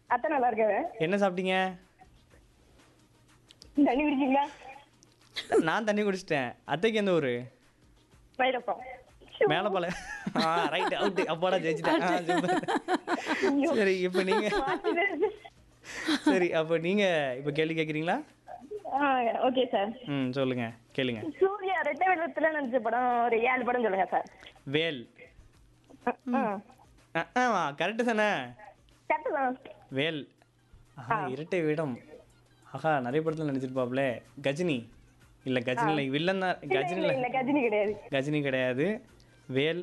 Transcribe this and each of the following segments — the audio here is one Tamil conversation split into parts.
அத்தை நல்லா இருக்காரு என்ன சாப்பிட்டீங்க தண்ணி குடிச்சிங்களா நான் தண்ணி குடிச்சிட்டேன் அத்தைக்கு எந்த ஊர் வைரப்பம் மேலப்பாளைய ஆ ரைட் அவுட் அப்பாடா ஜெயிச்சிட்டேன் ஆ, super. சரி இப்போ நீங்க சரி அப்போ நீங்க இப்போ கேள்வி கேட்குறீங்களா ஓகே சார் ம் சொல்லுங்க கேளுங்க சூர்யா ரெட்டை வெள்ளத்துல நடிச்ச படம் ஒரு ஏழு படம் சொல்லுங்க சார் வேல் ஆ கரெக்டு தானே கரெக்டு தான் வேல் ஆஹா இரட்டை வேடம் ஆஹா நிறைய படத்தில் நடிச்சிருப்பாப்ல கஜினி இல்லை கஜினி இல்லை வில்லன் தான் கஜினி இல்ல இல்லை இல்ல கஜினி கிடையாது கஜினி கிடையாது வேல்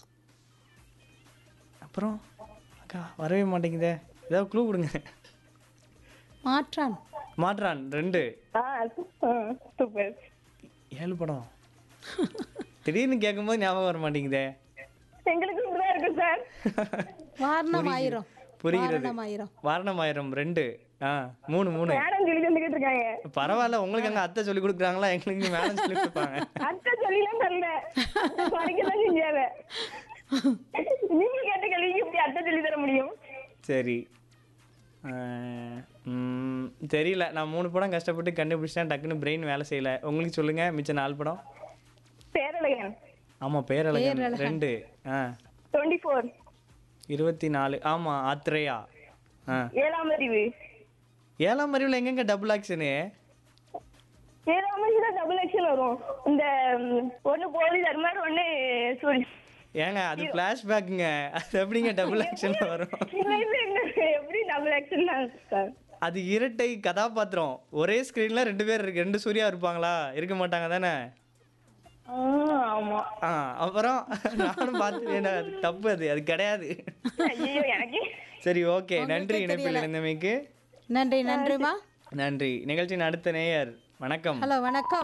அப்புறம் அக்கா வரவே மாட்டேங்குதே ஏதாவது க்ளூ கொடுங்க மாற்றான் மாற்றான் ரெண்டு ஆ சூப்பர் ஏழு படம் திடீர்னு கேட்கும்போது ஞாபகம் வர மாட்டேங்குதே எங்களுக்கு இப்படிதான் இருக்கு சார் வாரணம் ஆயிரம் புரிகிறது வாரணம் ஆயிரம் வாரணமாயிரம் ரெண்டு ஆ மூணு மூணு மேடம் சொல்லி தந்துகிட்டு இருக்காங்க பரவாயில்ல உங்களுக்கு அங்கே அத்தை சொல்லி கொடுக்குறாங்களா எங்களுக்கு மேடம் சொல்லி கொடுப்பாங்க அத்தை சொல்லிலாம் தரல படிக்கதான் செஞ்சாங்க நீங்க கேட்ட கேள்விக்கு எப்படி அத்தை சொல்லி தர முடியும் சரி அஹ், ம், தெரியல நான் மூணு படம் கஷ்டப்பட்டு கண்டுபிடிச்சேன் டக்குன்னு பிரெயின் வேலை செய்யல உங்களுக்கு சொல்லுங்க மிச்சம் நாலு படம் பேரழகன் ஆமாம் பேரழகன் ரெண்டு ஆ டுவெண்ட்டி ஃபோர் இருபத்தி நாலு ஆமாம் ஆத்ரேயா ஆ ஏழாம் அறிவு ஏழாம் அறிவில் எங்கெங்க டபுள் ஆக்ஷனு ஏழாம் அறிவு தான் டபுள் ஆக்ஷன் வரும் இந்த ம், ஒண்ணு போலீஸ் அது மாதிரி ஒண்ணு சூரி ஏங்க அது ஃப்ளாஷ்பேக்குங்க அது எப்படிங்க டபுள் ஆக்ஷன் வரும் இல்ல, இல்ல, இல்ல, எப்படி டபுள் ஆக்ஷன் தான் சார் அது இரட்டை கதாபாத்திரம் ஒரே ஸ்க்ரீனில் ரெண்டு பேர் இருக்கு ரெண்டு சூர்யா இருப்பாங்களா இருக்க மாட்டாங்க தானே ஆ, ஆமா ஆ அப்புறம் நானும் பார்த்து அது தப்பு அது அது கிடையாது ஐயோ எனக்கு சரி ஓகே நன்றி இணைப்பில் இருந்தமைக்கு நன்றி நன்றிமா நன்றி நிகழ்ச்சியின் அடுத்த நேயர் வணக்கம் ஹலோ வணக்கம்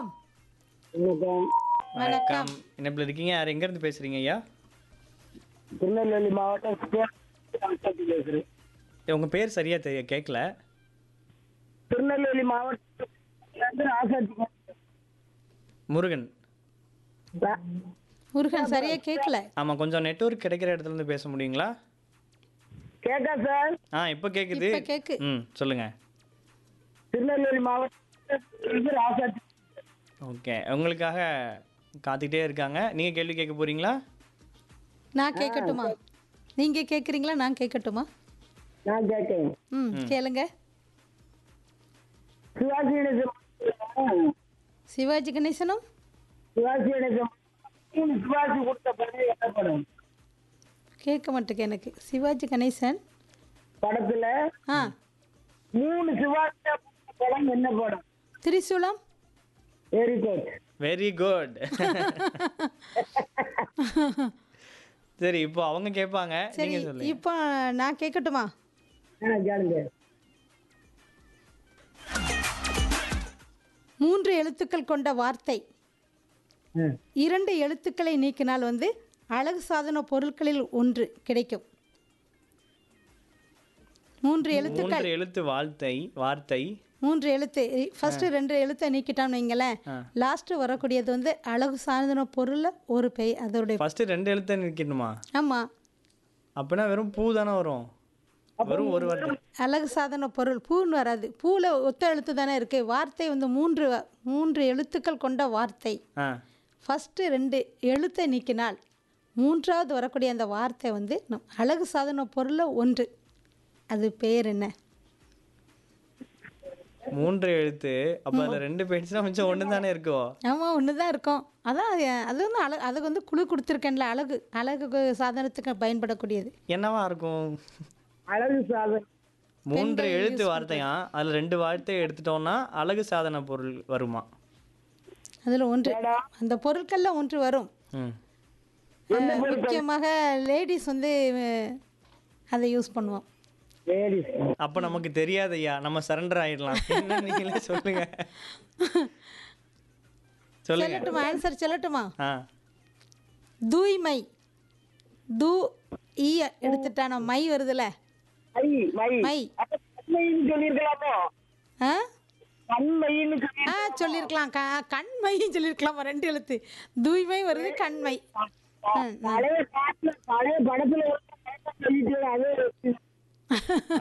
வணக்கம் இணைப்பில் இருக்கீங்க யார் எங்கேருந்து பேசுறீங்க ஐயா திருநெல்வேலி மாவட்டம் பேசுறேன் உங்க பேர் சரியா தெரிய கேட்கல திருநெல்வேலி மாவட்டம் ஆசாத்தி முருகன் முருகன் சரியா கேட்கல ஆமா கொஞ்சம் நெட்வொர்க் கிடைக்கிற இடத்துல இருந்து பேச முடியுங்களா கேட்கா சார் ஆ இப்போ கேக்குது இப்ப கேக்கு ம் சொல்லுங்க திருநெல்வேலி மாவட்டம் ஆசாத்தி ஓகே உங்களுக்காக காத்துக்கிட்டே இருக்காங்க நீங்க கேள்வி கேட்க போறீங்களா நான் கேட்கட்டுமா நீங்க கேக்குறீங்களா நான் கேட்கட்டுமா நான் கேட்கேன் ம் கேளுங்க சிவாஜி கணேசன் சிவாஜி கணேசனும் சிவாஜி கணேசன் சிவாஜி கொடுத்த படம் என்ன படம் கேட்க மாட்டேங்க எனக்கு சிவாஜி கணேசன் படத்துல ஆ மூணு சிவாஜி படம் என்ன படம் திரிசூலம் வெரி குட் வெரி குட் சரி இப்போ அவங்க கேட்பாங்க சரி நீங்க சொல்லுங்க இப்போ நான் கேட்கட்டுமா ஆ கேளுங்க மூன்று எழுத்துக்கள் கொண்ட வார்த்தை ம். இரண்டு எழுத்துக்களை நீக்கினால் வந்து அழகு சாதன பொருட்களில் ஒன்று கிடைக்கும் மூன்று எழுத்துக்கள் மூன்று எழுத்து வாழ்த்தை வார்த்தை மூன்று எழுத்து ஃபர்ஸ்ட் ரெண்டு எழுத்தை நீக்கிட்டோம்னு வைங்களேன் லாஸ்ட் வரக்கூடியது வந்து அழகு சாதன பொருள்ல ஒரு பெய் அதோடைய ஃபர்ஸ்ட் ரெண்டு எழுத்தை நிற்கணுமா ஆமா அப்படின்னா வெறும் பூ தானே வரும் வெறும் ஒரு வார்த்தை அழகு சாதன பொருள் பூன்னு வராது பூவில் ஒத்த எழுத்து தானே இருக்கு வார்த்தை வந்து மூன்று வ- மூன்று எழுத்துக்கள் கொண்ட வார்த்தை ஆ ஃபஸ்ட்டு ரெண்டு எழுத்தை நீக்கினால் மூன்றாவது வரக்கூடிய அந்த வார்த்தை வந்து நம் அழகு சாதன பொருளில் ஒன்று அது பேர் என்ன மூன்று எழுத்து அப்போ அதில் ரெண்டு போயிடுச்சுன்னா மிச்சம் ஒன்று தானே இருக்கோ ஆமாம் ஒன்று தான் இருக்கும் அதான் அது அது வந்து அழகு அதுக்கு வந்து குழு கொடுத்துருக்கேன்ல அழகு அழகு சாதனத்துக்கு பயன்படக்கூடியது என்னவா இருக்கும் அழகு சாதனை மூன்று எழுத்து வார்த்தையா அதில் ரெண்டு வார்த்தை எடுத்துட்டோம்னா அழகு சாதன பொருள் வருமா அதில் ஒன்று அந்த பொருட்களில் ஒன்று வரும் ம் அஹ், முக்கியமாக லேடிஸ் வந்து அஹ், அதை யூஸ் பண்ணுவோம் வெரி அப்போ நமக்கு தெரியாதையா நம்ம சரண்டர் ஆயிடலாம் என்ன நீங்களே சொல்லுங்க சொல்லுங்க சொல்லட்டுமா ஆன்சர் சொல்லட்டுமா ஆ தூய்மை தூ ஈ எடுத்துட்டான மை வருதுல மை மை மை அப்ப கண்மைன்னு சொல்லியிருக்கலாமோ ஆ கண்மைன்னு சொல்லி ஆ சொல்லியிருக்கலாம் க கண்மையும் சொல்லியிருக்கலாமா ரெண்டு எழுத்து தூய்மை வருது கண்மை ஆ, பழைய பாட்டுல பழைய படத்துல ஒரு சொல்லிட்டு அதே